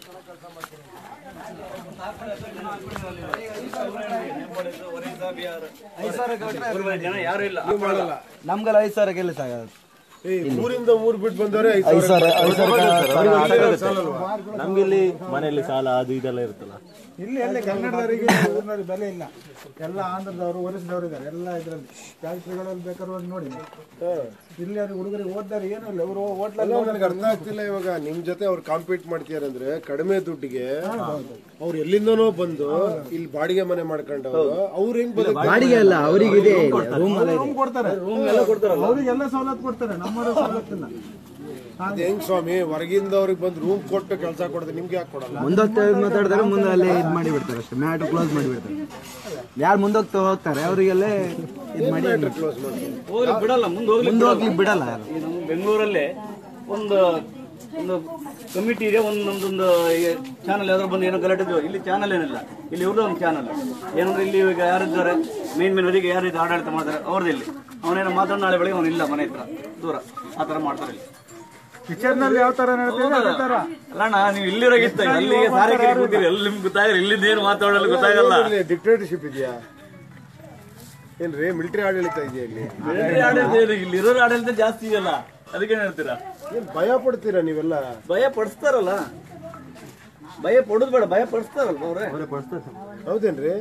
ಜನ ಯಾರು ಇಲ್ಲ ನಮ್ಗೆಲ್ಲ ಐದು ಸಾವಿರ ಕೆಲಸ ಆಗೋದು ಊರಿಂದ ಊರ್ ಬಿಟ್ಟು ಬಂದವರೆ ಐದು ಸಾವಿರ ಐದು ಸಾವಿರ ನಮ್ಗೆ ಇಲ್ಲಿ ಮನೆಯಲ್ಲಿ ಸಾಲ ಅದು ಇದೆಲ್ಲ ಇರುತ್ತಲ್ಲ ಇಲ್ಲಿ ಎಲ್ಲಿ ಕನ್ನಡದವರಿಗೆ ಊರಿನವ್ರಿಗೆ ಬೆಲೆ ಇಲ್ಲ ಎಲ್ಲ ಆಂಧ್ರದವರು ಒರಿಸ್ದವರು ಇದ್ದಾರೆ ಎಲ್ಲ ಇದರಲ್ಲಿ ಫ್ಯಾಕ್ಟ್ರಿಗಳಲ್ಲಿ ಬೇಕಾದ್ರೆ ಹೋಗಿ ನೋಡಿ ಇಲ್ಲಿ ಅವ್ರಿಗೆ ಹುಡುಗರಿಗೆ ಓದ್ದಾರೆ ಏನೂ ಇಲ್ಲ ಇವರು ಹೋಟ್ಲಲ್ಲಿ ಅಲ್ಲ ನನಗೆ ಅರ್ಥ ಆಗ್ತಿಲ್ಲ ಇವಾಗ ನಿಮ್ ಜೊತೆ ಅವ್ರು ಕಾಂಪೀಟ್ ಮಾಡ್ತಿದಾರೆ ಅಂದ್ರೆ ಕಡಿಮೆ ದುಡ್ಡಿಗೆ ಅವ್ರು ಎಲ್ಲಿಂದನೋ ಬಂದು ಇಲ್ಲಿ ಬಾಡಿಗೆ ಮನೆ ಮಾಡ್ಕೊಂಡವ್ರು ಅವ್ರು ಹೆಂಗ್ ಬದುಕ್ತಾರೆ? ಬಾಡಿಗೆ ಅಲ್ಲ ಅವರಿಗೆ ಇದೆ ರೂಮ್ ರೂಮ್ ಕೊಡ್ತಾರೆ ಅವರಿಗೆಲ್ಲ ಸವಲತ್ತು ಕೊಡ್ತಾರೆ ನಮ್ಮವ್ರಿಗೆ ಸವಲತ್ತಿಲ್ಲ ಅದ್ ಹೆಂಗ್ ಸ್ವಾಮಿ ಹೊರಗಿಂದ ಅವ್ರಿಗೆ ಬಂದು ರೂಮ್ ಕೊಟ್ಟು ಕೆಲಸ ಕೊಡದೆ ನಿಮ್ಗೆ ಯಾಕೆ ಕೊಡಲ್ಲ ಮುಂದೋಗ್ತಾ ಮಾತಾಡಿದ್ರೆ ಮುಂದೆ ಅಲ್ಲೇ ಇದು ಮಾಡಿ ಬಿಡ್ತಾರೆ ಅಷ್ಟೇ ಮ್ಯಾಟ್ ಕ್ಲೋಸ್ ಮಾಡಿ ಬಿಡ್ತಾರೆ ಯಾರು ಮುಂದೋಗ್ತಾ ಹೋಗ್ತಾರೆ ಅವರಿಗೆಲ್ಲ ಇದು ಮಾಡಿ ಕ್ಲೋಸ್ ಮಾಡಿ ಹೋಗ್ಲಿಕ್ಕೆ ಬಿಡಲ್ಲ ಮುಂದೆ ಹೋಗ್ಲಿಕ್ಕೆ ಮುಂದೆ ಹೋಗ್ಲಿಕ್ಕೆ ಬಿಡಲ್ಲ ಯಾರು ಈ ನಮ್ಮ ಬೆಂಗಳೂರಲ್ಲೇ ಒಂದು ಒಂದು ಕಮಿಟಿ ಇದೆ ಒಂದು ನಮ್ದೊಂದು ಚಾನಲ್ ಯಾವ್ದಾದ್ರು ಬಂದು ಏನೋ ಗಲಾಟೆ ಇದ್ವು. ಇಲ್ಲಿ ಚಾನಲ್ ಏನಿಲ್ಲ ಇಲ್ಲಿ ಇವ್ರದ್ದು ಒಂದು ಚಾನಲ್ ಏನಂದ್ರೆ ಇಲ್ಲಿ ಈಗ ಯಾರಿದ್ದಾರೆ ಮೇನ್ ಮೇನ್ ಅವರಿಗೆ ಯಾರು ಇದು ಆಡಳಿತ ಮಾಡ್ತಾರೆ ಅವ್ರದ್ದು ಇಲ್ಲಿ ಅವನೇನೋ ಮಾತಾಡೋ ನಾಳೆ ಬೆಳಗ್ಗೆ ಅವನಿಲ್ಲ ಮನೆ ಹತ್ರ ದೂರ ಆ ಥರ ಮಾಡ್ತಾರೆ ಇಲ್ಲಿ ಪಿಕ್ಚರ್ನಲ್ಲಿ ಯಾವ ತರ ನಡ್ತಿದೆ ಅದೇ ತರ ಅಲ್ಲಣ್ಣ ನೀವು ಇಲ್ಲಿರೋಗಿತ್ತ ಅಲ್ಲಿ ಸಾರಿ ಕೂತೀರಿ ಎಲ್ಲಿ ನಿಮ್ಗೆ ಗೊತ್ತಾಗಲ್ಲ ಇಲ್ಲಿಂದ ಏನು ಮಾತಾಡಲು ಗೊತ್ತಾಗಲ್ಲ ಡಿಕ್ಟೇಟರ್ಶಿಪ್ ಇದೆಯಾ ಏನ್ರಿ ಮಿಲಿಟರಿ ಆಡಳಿತ ಇದೆಯಾ ಇಲ್ಲಿ ಬೇರೆ ಆಡಳಿತ ಏನು? ಇಲ್ಲಿ ಇರೋರು ಆಡಳಿತ ಜಾಸ್ತಿ ಇದೆಯಲ್ಲ ಅದಕ್ಕೆ ಹೇಳ್ತೀರಾ ಏನ್ ಭಯ ಪಡ್ತೀರಾ ನೀವೆಲ್ಲ ಭಯ ಪಡಿಸ್ತಾರಲ್ಲ ಭಯ ಪಡೋದು ಬೇಡ ಭಯ ಪಡಿಸ್ತಾರಲ್ವ ಅವ್ರೆ ಹೌದೇನ್ರಿ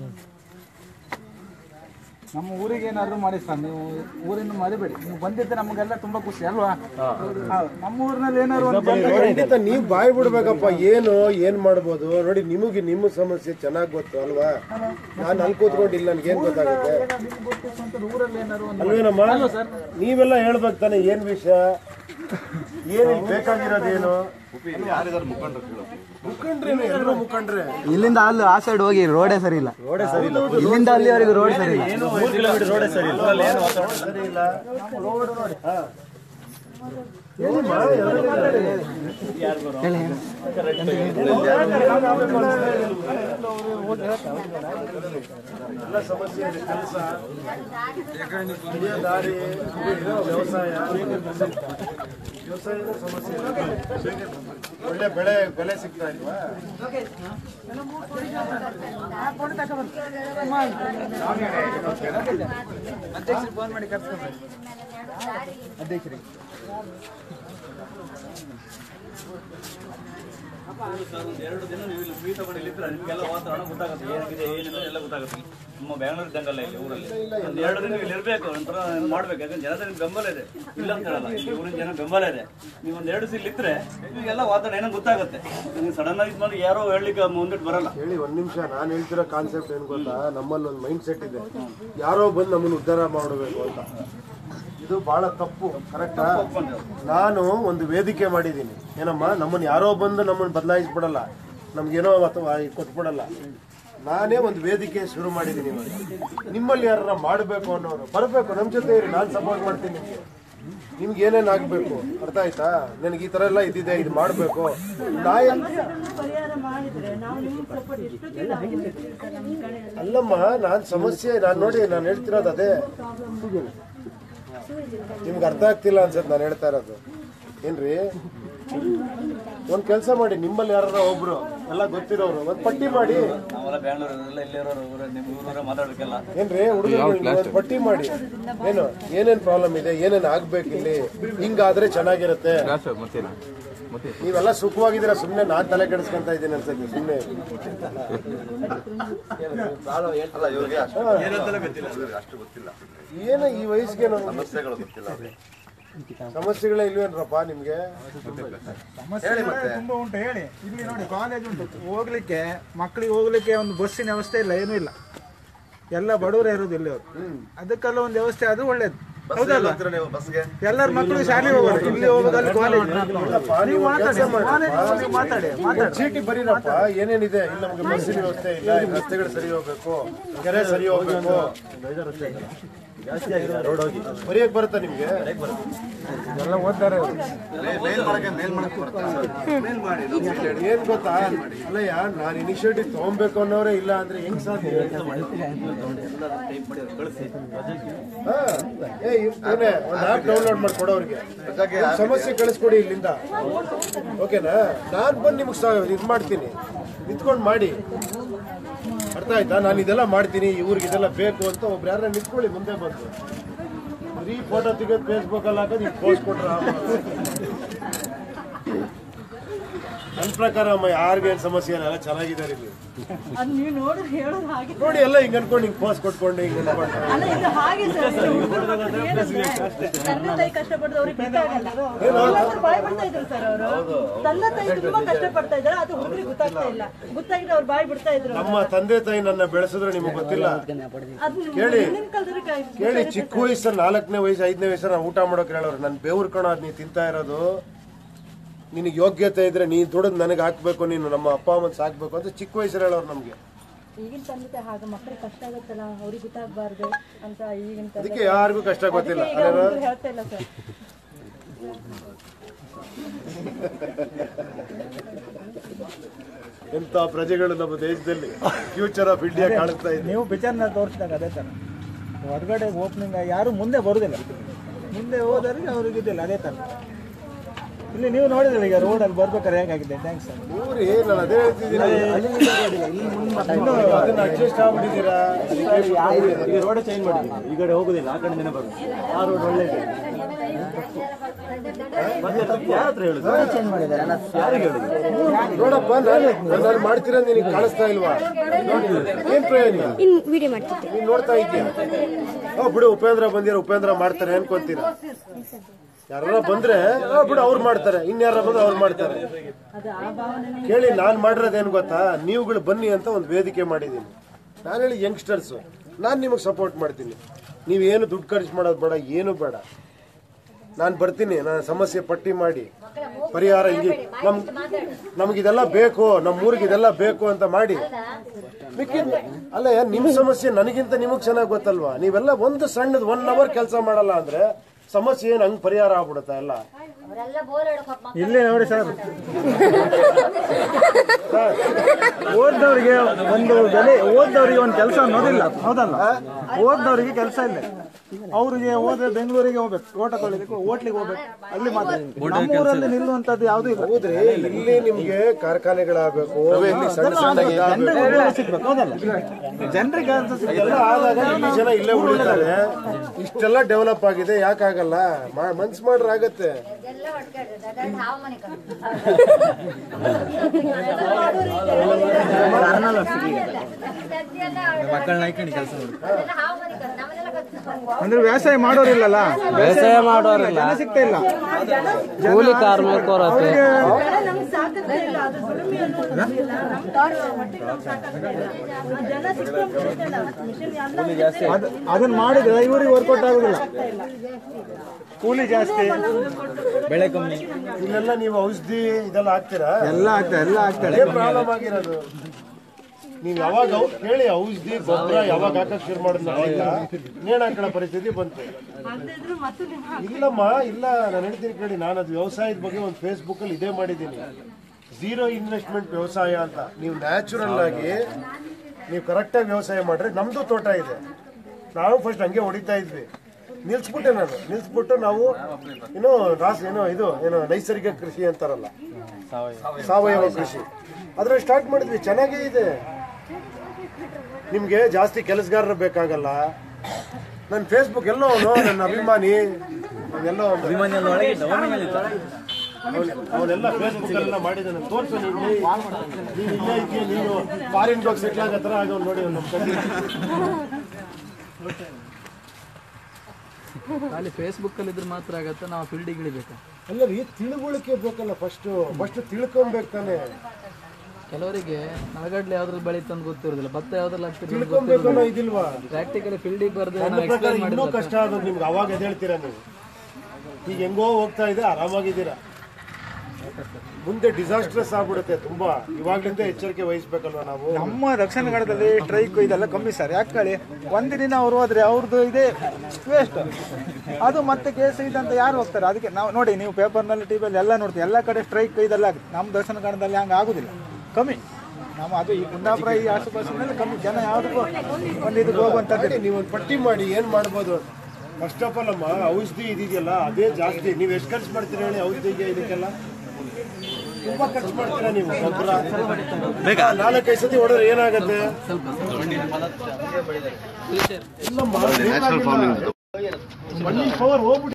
ನಮ್ಮ ಊರಿಗೆ ಏನಾದ್ರು ಮಾಡಿ ಸರ್ ನೀವು ಊರಿಂದ ಮರಿಬೇಡಿ ನೀವು ಬಂದಿದ್ದೆ ನಮಗೆಲ್ಲ ತುಂಬಾ ಖುಷಿ ಅಲ್ವಾ ಹೌದು. ನಮ್ಮ ಊರಿನಲ್ಲಿ ಏನಾದ್ರು ಒಂದು ಖಂಡಿತ ನೀವ್ ಬಾಯ್ ಬಿಡ್ಬೇಕಪ್ಪ ಏನು ಏನ್ ಮಾಡ್ಬೋದು ನೋಡಿ ನಿಮಗೆ ನಿಮ್ಮ ಸಮಸ್ಯೆ ಚೆನ್ನಾಗ್ ಗೊತ್ತು ಅಲ್ವಾ ನಾನ್ ಅಲ್ಲಿ ಕೂತ್ಕೊಂಡು ಇಲ್ಲ ನನ್ಗೆ ಏನ್ ಗೊತ್ತಾಗುತ್ತೆ ನಿಮ್ಗೆ ಗೊತ್ತಿತ್ತು ಅಂತ ಊರಲ್ಲಿ ಏನಾದ್ರು ಒಂದು ಅಲ್ವೇನಮ್ಮ ನೀವೆಲ್ಲ ಹೇಳ್ಬೇಕು ತಾನೆ ಏನ್ ವಿಷಯ ಏನ್ ಇಲ್ಲಿ ಬೇಕಾಗಿರೋದೇನು ಮುಖಂಡ್ರೇನು ಎಲ್ಲರೂ ಮುಖಂಡ್ರೆ ಇಲ್ಲಿಂದ ಅಲ್ಲಿ ಆ ಸೈಡ್ ಹೋಗಿ ರೋಡೇ ಸರಿ ಇಲ್ಲ ರೋಡೇ ಸರಿ ಇಲ್ಲ ಇಲ್ಲಿಂದ ಅಲ್ಲಿವರೆಗೂ ರೋಡ್ ಸರಿ ಇಲ್ಲ ಮೂರು ಕಿಲೋಮೀಟರ್ ರೋಡೇ ಸರಿ ಇಲ್ಲ ಸರಿ ಇಲ್ಲ ಎಲ್ಲ ಸಮಸ್ಯೆ ಇದೆ ಕೆಲಸ ದಾರಿ ಇರೋ ವ್ಯವಸಾಯ ವ್ಯವಸಾಯದ ಸಮಸ್ಯೆ ಇದೆ. ಒಳ್ಳೆ ಬೆಳೆ ಬೆಲೆ ಸಿಗ್ತಾ ಇಲ್ವಾ ಅಧ್ಯಕ್ಷರು ಫೋನ್ ಮಾಡಿ ಕರ್ಸ್ಕೊಂಡು ಅಧ್ಯಕ್ಷರಿಗೆ ಒಂದು ಎರಡು ದಿನ ನೀವು ಇಲ್ಲಿ ಫ್ರೀ ತಗೊಂಡು ಇಲ್ಲಿದ್ರೆ ನಿಮಗೆಲ್ಲ ವಾತಾವರಣ ಗೊತ್ತಾಗುತ್ತೆ ಏನಾಗಿದೆ ಏನಿದೆ ಎಲ್ಲ ಗೊತ್ತಾಗುತ್ತೆ ನಮ್ಮ ಬೆಂಗಳೂರು ಇದ್ದಂಗಲ್ಲ ಇಲ್ಲಿ ಊರಲ್ಲಿ ಒಂದು ಎರಡು ದಿನ ಇಲ್ಲಿ ಇರಬೇಕು ಒಂಥರ ಮಾಡ್ಬೇಕು ಯಾಕಂದ್ರೆ ಜನತೆ ನಿಮ್ಗೆ ಬೆಂಬಲ ಇದೆ ಇಲ್ಲ ಅಂತ ಹೇಳಲ್ಲ ಇಲ್ಲಿ ಊರಿನ ಜನ ಬೆಂಬಲ ಇದೆ ನೀವು ಒಂದು ಎರಡು ದಿವಸ ಇಲ್ಲಿದ್ರೆ ನಿಮಗೆಲ್ಲ ವಾತಾವರಣ ಏನೋ ಗೊತ್ತಾಗುತ್ತೆ ನಿಮ್ಗೆ ಸಡನ್ ಆಗಿ ಬಂದು ಯಾರೋ ಹೇಳಲಿಕ್ಕೆ ಮುಂದಿಟ್ಟು ಬರಲ್ಲ ಹೇಳಿ ಒಂದ್ ನಿಮಿಷ ನಾನು ಹೇಳ್ತಿರೋ ಕಾನ್ಸೆಪ್ಟ್ ಏನ್ ಗೊತ್ತಾ ನಮ್ಮಲ್ಲಿ ಒಂದು ಮೈಂಡ್ ಸೆಟ್ ಇದೆ ಯಾರೋ ಬಂದು ನಮ್ಮನ್ನು ಉದ್ಧಾರ ಮಾಡಬೇಕು ಅಂತ ಇದು ಬಹಳ ತಪ್ಪು ಕರೆಕ್ಟಾ ನಾನು ಒಂದು ವೇದಿಕೆ ಮಾಡಿದ್ದೀನಿ ಏನಮ್ಮ ನಮ್ಮನ್ನು ಯಾರೋ ಬಂದು ನಮ್ಮನ್ನು ಬದಲಾಯಿಸ್ಬಿಡಲ್ಲ ನಮ್ಗೇನೋ ಅಥವಾ ಕೊಟ್ಬಿಡಲ್ಲ ನಾನೇ ಒಂದು ವೇದಿಕೆ ಶುರು ಮಾಡಿದ್ದೀನಿ ಇವಾಗ ನಿಮ್ಮಲ್ಲಿ ಯಾರ ಮಾಡಬೇಕು ಅನ್ನೋರು ಬರಬೇಕು ನಮ್ಮ ಜೊತೆ ಇರಿ ನಾನು ಸಪೋರ್ಟ್ ಮಾಡ್ತೀನಿ ನಿಮಗೆ ನಿಮ್ಗೆ ಏನೇನು ಆಗಬೇಕು ಅರ್ಥ ಆಯ್ತಾ ನನಗೆ ಈ ಥರ ಎಲ್ಲ ಇದ್ದಿದೆ ಇದು ಮಾಡಬೇಕು ನಾ ಪರಿಹಾರ ಮಾಡಿದ್ರೆ ನಾವು ನಿಮ್ಗೆ ಸಪೋರ್ಟ್ ಎಷ್ಟೊತ್ತಿಲ್ಲ ನಮ್ಮ ಕಡೆ ಅಲ್ಲಮ್ಮ ನಾನ್ ಸಮಸ್ಯೆ ನಾನ್ ನೋಡಿ ನಾನು ಹೇಳ್ತಿರೋದು ಅದೇ ನಿಮ್ಗೆ ಅರ್ಥ ಆಗ್ತಿಲ್ಲ ಅನ್ಸತ್ ನಾನು ಹೇಳ್ತಾ ಇರೋದು ಏನ್ರಿ ಒಂದ್ ಕೆಲಸ ಮಾಡಿ ನಿಮ್ಮಲ್ಲಿ ಯಾರ ಒಬ್ರು ಎಲ್ಲ ಗೊತ್ತಿರೋರು ಒಂದ್ ಪಟ್ಟಿ ಮಾಡಿ ನಾವೆಲ್ಲ ಬೆಂಗಳೂರಲ್ಲ ಇಲ್ಲಿರೋರು ಊರ ನಿಮ್ಮ ಊರ ಮಾತಾಡೋಕ್ಕೆಲ್ಲ ಏನ್ರಿ ಹುಡುಗರು ಒಂದ್ ಪಟ್ಟಿ ಮಾಡಿ ಏನು ಏನೇನ್ ಪ್ರಾಬ್ಲಮ್ ಇದೆ ಏನೇನ್ ಆಗ್ಬೇಕು ಇಲ್ಲಿ ಹಿಂಗಾದ್ರೆ ಚೆನ್ನಾಗಿರುತ್ತೆ ನೀವೆಲ್ಲ ಸುಖವಾಗಿದ್ದೀರ ಸುಮ್ನೆ ನಾನ್ ತಲೆ ಕೆಡಿಸ್ಕೊಂತ ಇದ್ದೀನಿ ಅನ್ಸತ್ತೆ ಸುಮ್ನೆ ಏನ ಈ ವಯಸ್ಸಿಗೆ ಸಮಸ್ಯೆಗಳು ಸಮಸ್ಯೆಗಳೇ ಇಲ್ವೇನ್ರಪ್ಪ ನಿಮ್ಗೆ ಸಮಸ್ಯೆ ತುಂಬಾ ಉಂಟು ಹೇಳಿ ಇಲ್ಲಿ ನೋಡಿ ಕಾಲೇಜ್ ಉಂಟು ಹೋಗ್ಲಿಕ್ಕೆ ಮಕ್ಕಳಿಗೆ ಹೋಗ್ಲಿಕ್ಕೆ ಒಂದು ಬಸ್ಸಿನ ವ್ಯವಸ್ಥೆ ಇಲ್ಲ ಏನೂ ಇಲ್ಲ ಎಲ್ಲ ಬಡವರೇ ಇರೋದು ಇಲ್ಲಿ ಅವರು ಅದಕ್ಕೆಲ್ಲ ಒಂದು ವ್ಯವಸ್ಥೆ ಅದು ಒಳ್ಳೇದು ಹೌದಲ್ಲ ಎಲ್ಲರ ಮಕ್ಕಳು ಶಾಲೆಗೆ ಹೋಗೋದು ಇಲ್ಲಿ ಹೋಗೋದು ಅಲ್ಲಿ ಕಾಲೇಜ್ ನೀವು ಮಾತಾಡಿ ಕಾಲೇಜಿಗೆ ಮಾತಾಡಿ ಮಾತಾಡಿ ಚೀಟಿ ಬರೀರಪ್ಪ ಏನೇನಿದೆ ಇಲ್ಲಿ ನಮ್ಗೆ ಬಸ್ಸಿನ ವ್ಯವಸ್ಥೆ ಇಲ್ಲ ಇಲ್ಲಿ ರಸ್ತೆಗಳು ಸರಿ ಹೋಗ್ಬೇಕು ಕೆರೆ ಸರಿ ಹೋಗ್ಬೇಕು ಜಾಸ್ತಿ ಆಗಿದೆ ರೋಡ್ ಹೋಗಿ ಬರೆಯಕ್ ಬರುತ್ತಾ ನಿಮ್ಗೆ ಎಲ್ಲ ಓದ್ತಾರೆ ಅವ್ರು. ಏನ್ ಗೊತ್ತಾ ಅಲ್ಲಯ್ಯ ನಾನು ಇನಿಷಿಯೇಟಿವ್ ತಗೊಬೇಕು ಅನ್ನೋರೇ ಇಲ್ಲ ಅಂದ್ರೆ ಹೆಂಗ್ ಸಾಧ್ಯ ಹಾ. ಏ, ಇವ್- ಇವ್ನೇ, ಒಂದ್ ಆಪ್ ಡೌನ್ಲೋಡ್ ಮಾಡಿ ಕೊಡೋರಿಗೆ ಸಮಸ್ಯೆ ಕಳಿಸ್ಕೊಡಿ ಇಲ್ಲಿಂದ ಓಕೆನಾ ನಾನ್ ಬಂದು ನಿಮ್ಗೆ ಇದು ಮಾಡ್ತೀನಿ ನಿಂತ್ಕೊಂಡು ಮಾಡಿ ಅರ್ಥ ಆಯ್ತಾ ನಾನು ಇದೆಲ್ಲ ಮಾಡ್ತೀನಿ ಇವ್ರಿಗೆ ಇದೆಲ್ಲ ಬೇಕು ಅಂತ ಒಬ್ರು ಯಾರನ್ನ ನಿಂತ್ಕೊಳ್ಳಿ ಮುಂದೆ ಬಂದು ಬರೀ ಫೋಟೋ ತೆಗೆದು ಫೇಸ್ಬುಕ್ ಅಲ್ಲಿ ಹಾಕೋದು ಈಗ ಪೋಸ್ಟ್ ಕೊಟ್ರ ನನ್ನ ಪ್ರಕಾರ ಅಮ್ಮ ಯಾರಿಗೆ ಏನ್ ಸಮಸ್ಯೆ ಇಲ್ಲ ಎಲ್ಲ ಚೆನ್ನಾಗಿದ್ದಾರೆ ಇಲ್ಲಿ ಅದು ನೀವು ನೋಡಿದ್ರೆ ಹೇಳೋದು ಹಾಗೆ ನೋಡಿ ಎಲ್ಲ ಹಿಂಗ್ ಅನ್ಕೊಂಡು ಹಿಂಗ್ ಪೋಸ್ಟ್ ಕೊಟ್ಕೊಂಡು ಹಿಂಗ್ ಅನ್ಕೊಂಡು ಅಲ್ಲ ಇದು ಹಾಗೆ ಸರ್ ಇದು ಹುಡುಗ್ರ ಮಕ್ಳು ಏನಂದ್ರೆ ತಂದೆ ತಾಯಿ ಕಷ್ಟಪಡ್ದು ಅವ್ರಿಗೆ ಗೊತ್ತಾಗಲ್ಲ ಇಲ್ಲಾಂದ್ರೆ ಬಾಯ್ ಬಿಡ್ತಾ ಇದ್ರು ಸರ್ ಅವರು ತಂದೆ ತಾಯಿ ತುಂಬಾ ಕಷ್ಟಪಡ್ತಾ ಇದ್ದಾರೆ ಅದು ಹುಡುಗರಿಗೆ ಗೊತ್ತಾಗ್ತಾ ಇಲ್ಲ ಗೊತ್ತಾಗಿದ್ರೆ ಅವ್ರು ಬಾಯ್ ಬಿಡ್ತಾ ಇದ್ರು ನಮ್ಮ ತಂದೆ ತಾಯಿ ನನ್ನ ಬೆಳೆಸಿದ್ರೆ ನಿಮಗೆ ಗೊತ್ತಿಲ್ಲ ಅದು ಕೇಳಿ. ಹಿಂದಿನ ಕಾಲದವ್ರಿಗೆ ಕಾಯ್- ಕೇಳಿ ಚಿಕ್ಕ ವಯಸ್ಸಲ್ಲಿ ನಾಲ್ಕನೇ ವಯಸ್ಸು ಐದನೇ ವಯಸ್ಸಲ್ಲಿ ನಾವು ಊಟ ಮಾಡೋಕೆ ಹೇಳೋರು ನನ್ನ ಬೆವ್ರು ಕಣ ಅದ್ ನೀ ತಿಂತಾ ಇರೋದು ನಿನಗೆ ಯೋಗ್ಯತೆ ಇದ್ರೆ ನೀನ್ ದುಡಿದು ನನಗೆ ಹಾಕ್ಬೇಕು ನೀನು ನಮ್ಮ ಅಪ್ಪ ಅಮ್ಮನ್ ಸಾಕ್ಬೇಕು ಅಂತ ಚಿಕ್ಕ ವಯಸ್ಸಲ್ಲಿ ಹೇಳೋರು ನಮ್ಗೆ ಈಗಿನ ತಂದೆ ತಾಯಿ ಹಾಗೆ ಮಕ್ಕಳಿಗೆ ಕಷ್ಟ ಆಗುತ್ತಲ್ಲ ಅವ್ರಿಗೆ ಗೊತ್ತಾಗಬಾರ್ದು ಅಂತ ಈಗಿನ ತಂದೆ ಅದಕ್ಕೆ ಯಾರಿಗೂ ಕಷ್ಟ ಗೊತ್ತಿಲ್ಲ ಈಗ ಹುಡುಗರು ಹೇಳ್ತಾ ಇಲ್ಲ ಸರ್ ಎಂತ ಪ್ರಜೆಗಳು ನಮ್ಮ ದೇಶದಲ್ಲಿ ಫ್ಯೂಚರ್ ಆಫ್ ಇಂಡಿಯಾ ಕಾಣಿಸ್ತಾ ಇದೆ ನೀವು ಪಿಕ್ಚರ್ನ ತೋರಿಸಿದಾಗ ಅದೇ ಥರ ಹೊರಗಡೆ ಓಪನಿಂಗ್ ಯಾರು ಮುಂದೆ ಬರುದಿಲ್ಲ ಮುಂದೆ ಹೋದವ್ರಿಗೆ ಅವ್ರಿಗೆ ಇದಿಲ್ಲ ಅದೇ ಥರ ಇಲ್ಲಿ ನೀವು ನೋಡಿದ್ರಲ್ಲ ಈಗ ರೋಡಲ್ಲಿ ಬರ್ಬೇಕಾದ್ರೆ ಹೇಗಾಗಿದೆ ಥ್ಯಾಂಕ್ಸ್ ಸರ್ ಊರಿ ನಾನು ಅದೇ ಹೇಳ್ತಿದ್ದೀನಿ ಅದನ್ನ ಅಡ್ಜಸ್ಟ್ ಆಗ್ಬಿಟ್ಟಿದ್ದೀರಾ ಈಗ ರೋಡ್ ಚೇಂಜ್ ಮಾಡಿದ್ವಿ ಈ ಕಡೆ ಹೋಗುದಿಲ್ಲ ಆ ಕಡೆ ಬರುದು ಆ ರೋಡ್ ಒಳ್ಳೆ ಇದೆ ಮತ್ತೆ ಯಾರ ಹತ್ರ ಹೇಳುದು ಯಾರಿಗೆ ಹೇಳುದು ನೋಡಪ್ಪ ನಾನು ನಾನು ಮಾಡ್ತೀರ ನಿನಗೆ ಕಾಣಿಸ್ತಾ ಇಲ್ವಾ ಏನ್ ಪ್ರಯೋಜನ ಇನ್ ವಿಡಿಯೋ ಮಾಡ್ತಿದ್ದೆ ನೀನ್ ನೋಡ್ತಾ ಇದೀಯ ಓ ಬಿಡು ಉಪೇಂದ್ರ ಬಂದಿರ ಉಪೇಂದ್ರ ಮಾಡ್ತಾರೆ ಅನ್ಕೊಂತೀರ ಯಾರ ಬಂದ್ರೆ ಆ, ಬಿಡು ಅವ್ರು ಮಾಡ್ತಾರೆ ಇನ್ಯಾರ ಬಂದ್ರೆ ಅವ್ರು ಮಾಡ್ತಾರೆ ಅದು ಆ ಭಾವನೆ ಕೇಳಿ ನಾನ್ ಮಾಡಿರೋದೇನು ಗೊತ್ತಾ ನೀವುಗಳು ಬನ್ನಿ ಅಂತ ಒಂದು ವೇದಿಕೆ ಮಾಡಿದ್ದೀನಿ ನಾನು ಹೇಳಿ ಯಂಗ್ಸ್ಟರ್ಸು ನಾನು ನಿಮಗೆ ಸಪೋರ್ಟ್ ಮಾಡ್ತೀನಿ ನೀವೇನು ದುಡ್ಡು ಖರ್ಚು ಮಾಡೋದು ಬೇಡ ಏನು ಬೇಡ ನಾನು ಬರ್ತೀನಿ ನಾನು ಸಮಸ್ಯೆ ಪಟ್ಟಿ ಮಾಡಿ ಪರಿಹಾರ ಹಿಂಗೆ ನಮ್ ನಮಗಿದೆಲ್ಲ ಬೇಕು ನಮ್ಮ ಊರಿಗೆ ಇದೆಲ್ಲ ಬೇಕು ಅಂತ ಮಾಡಿ ಮಿಕ್ಕಿದ್ ಅಲ್ಲ ನಿಮ್ಮ ಸಮಸ್ಯೆ ನನಗಿಂತ ನಿಮಗೆ ಚೆನ್ನಾಗಿ ಗೊತ್ತಲ್ವಾ ನೀವೆಲ್ಲ ಒಂದು ಸಣ್ಣದು ಒನ್ ಅವರ್ ಕೆಲಸ ಮಾಡಲ್ಲ ಅಂದ್ರೆ ಸಮಸ್ಯೆ ಏನು ಹಂಗೆ ಪರಿಹಾರ ಆಗ್ಬಿಡುತ್ತಾ ಎಲ್ಲ ಇಲ್ಲೇ ನೋಡಿ ಸರ್ ಓದ್ದವ್ರಿಗೆ ಒಂದು ಬೆಲೆ ಓದ್ದವ್ರಿಗೆ ಒಂದು ಕೆಲಸ ಅನ್ನೋದಿಲ್ಲ ಹೌದಲ್ಲ ಓದ್ದವ್ರಿಗೆ ಕೆಲಸ ಇಲ್ಲ ಅವ್ರಿಗೆ ಹೋದ್ರೆ ಬೆಂಗಳೂರಿಗೆ ಹೋಗ್ಬೇಕು ಓಟ ತೊಳಿಬೇಕು ಹೋಟ್ಲಿಗೆ ಹೋಗ್ಬೇಕು ಅಲ್ಲಿ ಮಾತ್ರ ನಮ್ಮೂರಲ್ಲಿ ನಿಲ್ಲುವಂತದ್ದು ಯಾವುದೂ ಇಲ್ಲ ಹೌದ್ರಿ ಇಲ್ಲಿ ನಿಮ್ಗೆ ಕಾರ್ಖಾನೆಗಳಾಗಬೇಕು ಇಲ್ಲಿ ಸಣ್ಣ ಸಣ್ಣ ಇದಾಗ್ಬೇಕು. ಜನರಿಗೆ ಕೆಲಸ ಸಿಗ್ಬೇಕು ಹೌದಲ್ಲ ಜನರಿಗೆ ಕೆಲಸ ಸಿಗ್ಬೇಕು ಎಲ್ಲ ಆದಾಗ ಇಲ್ಲಿ ಜನ ಇಲ್ಲೇ ಉಳಿತಾರೆ ಇಷ್ಟೆಲ್ಲ ಡೆವಲಪ್ ಆಗಿದೆ ಯಾಕಾಗಲ್ಲ ಮಾ- ಮನ್ಸ್ ಮಾಡ್ರೆ ಆಗತ್ತೆ ಅಂದ್ರೆ ವ್ಯವಸಾಯ ಮಾಡೋರಿಲ್ಲಲ್ಲ ವ್ಯವಸಾಯ ಮಾಡೋರಿಲ್ಲ ಜನ ಸಿಗ್ತಾ ಇಲ್ಲ ಕೂಲಿ ಕಾರ್ಮಿಕರು ನಮ್ಗೆ ಸಾಕಾಗ್ತಾ ಇಲ್ಲ ಅದು ದುಡಿಮೆ ಅನ್ನೋದು ಇಲ್ಲ ನಮ್ಮ ಹೊಟ್ಟೆಗೆ ನಮ್ಗೆ ಸಾಕಾಗ್ತಾ ಇಲ್ಲ ಆ ಜನ ಸಿಕ್ಕೊಂಡ್ಬಿಡ್ತಲ್ಲ ಮಿಷನ್ ಎಲ್ಲ ಅದ್- ಅದನ್ನ ಮಾಡಿದ್ರೆ ಇವ್ರಿಗೆ ವರ್ಕೌಟ್ ಆಗುದಿಲ್ಲ ಕೂಲಿ ಜಾಸ್ತಿ ಬೆಳೆ ಕಮ್ಮಿ ಇಲ್ಲೆಲ್ಲ ನೀವು ಔಷಧಿ ಇದೆಲ್ಲ ಹಾಕ್ತೀರಾ ಎಲ್ಲ ಆಗ್ತದೆ ಎಲ್ಲ ಆಗ್ತದೆ ಅದೇ ಪ್ರಾಬ್ಲಮ್ ಆಗಿರೋದು ನೀವು ಯಾವಾಗ ಔ- ಕೇಳಿ ಔಷಧಿ ಗೊಬ್ಬರ ಯಾವಾಗ ಹಾಕಕ್ ಶುರು ಮಾಡಿದ್ ನಾವೀಗ ನೇಣ್ ಹಾಕೊಳ್ಳೋ ಪರಿಸ್ಥಿತಿ ಬಂತು ಇದ್ರು ಮತ್ತು ನಿಮ್ಮ ಇಲ್ಲಮ್ಮ ಇಲ್ಲ ನಾನು ಹೇಳ್ತೀನಿ ಕೇಳಿ ನಾನು ಅದು ವ್ಯವಸಾಯದ ಬಗ್ಗೆ ಒಂದು ಫೇಸ್ಬುಕ್ ಅಲ್ಲಿ ಇದೇ ಮಾಡಿದ್ದೀನಿ ಝೀರೋ ಇನ್ವೆಸ್ಟ್ಮೆಂಟ್ ವ್ಯವಸಾಯ ಅಂತ ನೀವು ನ್ಯಾಚುರಲ್ ಆಗಿ ನೀವು ಕರೆಕ್ಟಾಗಿ ವ್ಯವಸಾಯ ಮಾಡ್ರೆ ನಮ್ದು ತೋಟ ಇದೆ ನಾವು ಫಸ್ಟ್ ಹಂಗೆ ಹೊಡಿತಾ ಇದ್ವಿ ನಿಲ್ಸ್ಬಿಟ್ಟೆ ನಾನು ನಿಲ್ಸ್ಬಿಟ್ಟು ನಾವು ಏನು ರಾಸ್ ಏನೋ ಇದು ಏನೋ ನೈಸರ್ಗಿಕ ಕೃಷಿ ಅಂತಾರಲ್ಲ ಸಾವಯವ ಕೃಷಿ ಅದ್ರ ಸ್ಟಾರ್ಟ್ ಮಾಡಿದ್ವಿ ಚೆನ್ನಾಗೇ ಇದೆ ನಿಮ್ಗೆ ಜಾಸ್ತಿ ಕೆಲಸಗಾರರು ಬೇಕಾಗಲ್ಲ ನನ್ನ ಫೇಸ್ಬುಕ್ ಎಲ್ಲೋ ಅವನು ನನ್ನ ಅಭಿಮಾನಿ ಎಲ್ಲೋ ಅವನೆಲ್ಲ ಫೇಸ್ಬುಕ್ ಎಲ್ಲ ಮಾಡಿದ್ದಾನೆ ತೋರ್ಸು ನೀನು ನೀನು ಇಲ್ಲೇ ಇದೆಯಾ ನೀನು ಫಾರಿನ್ ಹೋಗಿ ಸೆಟ್ಲ್ ಆಗತ್ರ ಆಗ ಅವ್ನು ನೋಡಿ ಅವ್ನು ನಮ್ಮ ತಂದೆ ಖಾಲಿ ಫೇಸ್ಬುಕ್ ಅಲ್ಲಿ ಇದ್ರೆ ಮಾತ್ರ ಆಗತ್ತೆ ನಾವು ಫೀಲ್ಡಿಗೆ ಇಳಿಬೇಕು ಅಲ್ಲ ರೀ ತಿಳುವಳಿಕೆ ಬೇಕಲ್ಲ ಫಸ್ಟ್ ಫಸ್ಟ್ ತಿಳ್ಕೊಬೇಕು ತಾನೆ ಕೆಲವರಿಗೆ ನಳಗಡ್ಲೆ ಯಾವ್ದ್ರಲ್ಲಿ ಬೆಳೀತು ಅಂತ ಗೊತ್ತಿರೋದಿಲ್ಲ ಭತ್ತ ಯಾವ್ದ್ರಲ್ಲಿ ಆಗ್ತಿರೋದು ತಿಳ್ಕೊಬೇಕು ಅನ್ನೋ ಇದಿಲ್ವಾ ಪ್ರಾಕ್ಟಿಕಲಿ ಫೀಲ್ಡಿಗೆ ಬರ್ದೆ ನನ್ನ ನಾವು ಪ್ರಕಾರ ಎಕ್ಸ್ಪ್ಲೈನ್ ಇನ್ನೂ ಮಾಡಿದ್ರೆ ಕಷ್ಟ ಆಗೋದು ನಿಮ್ಗೆ ಅವಾಗ ಎದ್ದೇಳ್ತೀರಾ ನೀವು ಈಗ ಹೆಂಗೋ ಹೋಗ್ತಾ ಇದೆ ಆರಾಮಾಗಿದ್ದೀರಾ ಹೋಗ್ತಾರೆ ಸರ್ ಮುಂದೆ ಡಿಸಾಸ್ಟ್ರೆಸ್ ಆಗ್ಬಿಡುತ್ತೆ ತುಂಬಾ ಇವಾಗ್ಲಿಂದ ಎಚ್ಚರಿಕೆ ವಹಿಸ್ಬೇಕಲ್ವಾ ನಾವು ನಮ್ಮ ದಕ್ಷಿಣ ಕನ್ನಡದಲ್ಲಿ ಸ್ಟ್ರೈಕ್ ಇದೆಲ್ಲ ಕಮ್ಮಿ ಸರ್ ಯಾಕಳಿ ಒಂದು ದಿನ ಅವ್ರು ಹೋದ್ರೆ ಅವ್ರದ್ದು ಇದೆ ವೇಸ್ಟ್ ಅದು ಮತ್ತೆ ಕೇಸ್ ಇದೆ ಅಂತ ಯಾರು ಹೋಗ್ತಾರೆ ಅದಕ್ಕೆ ನಾವು ನೋಡಿ ನೀವು ಪೇಪರ್ನಲ್ಲಿ ಟಿ ವಿಯಲ್ಲಿ ಎಲ್ಲ ನೋಡ್ತೀವಿ ಎಲ್ಲ ಕಡೆ ಸ್ಟ್ರೈಕ್ ಇದೆಲ್ಲ ಆಗುತ್ತೆ ನಮ್ಮ ದಕ್ಷಿಣ ಕನ್ನಡದಲ್ಲಿ ಹಂಗೆ ಆಗುದಿಲ್ಲ ಕಮ್ಮಿ ನಮ್ಮ ಅದು ಈ ಕುಂದಾಪುರ ಈ ಆಸುಪಾಸಿನಲ್ಲಿ ಕಮ್ಮಿ ಜನ ಯಾವುದಕ್ಕೂ ಒಂದು ಇದಕ್ಕೆ ಹೋಗುವಂಥದ್ದು ನೀವು ಒಂದು ಪಟ್ಟಿ ಮಾಡಿ ಏನ್ ಮಾಡ್ಬೋದು ಫಸ್ಟ್ ಆಫ್ ಆಲ್ ಅಮ್ಮ ಔಷಧಿ ಇದೆಯಲ್ಲ ಅದೇ ಜಾಸ್ತಿ ನೀವು ಎಷ್ಟು ಖರ್ಚು ಮಾಡ್ತೀರಾ ಹೇಳಿ ಔಷಧಿಗೆ ಇದಕ್ಕೆಲ್ಲ ತುಂಬಾ ಖರ್ಚು ಮಾಡ್ತೀರಾ ನೀವು ಗೊಬ್ಬರ ನಾಲ್ಕೈದು ಸತಿ ಹೊಡೆದ್ರೆ ಏನಾಗುತ್ತೆ ಇಲ್ಲಮ್ಮ, ಬೇಕಾಗಿಲ್ಲ. ಮಣ್ಣಿನ ಪವರ್ ಹೋಗ್ಬಿಟ್ಟು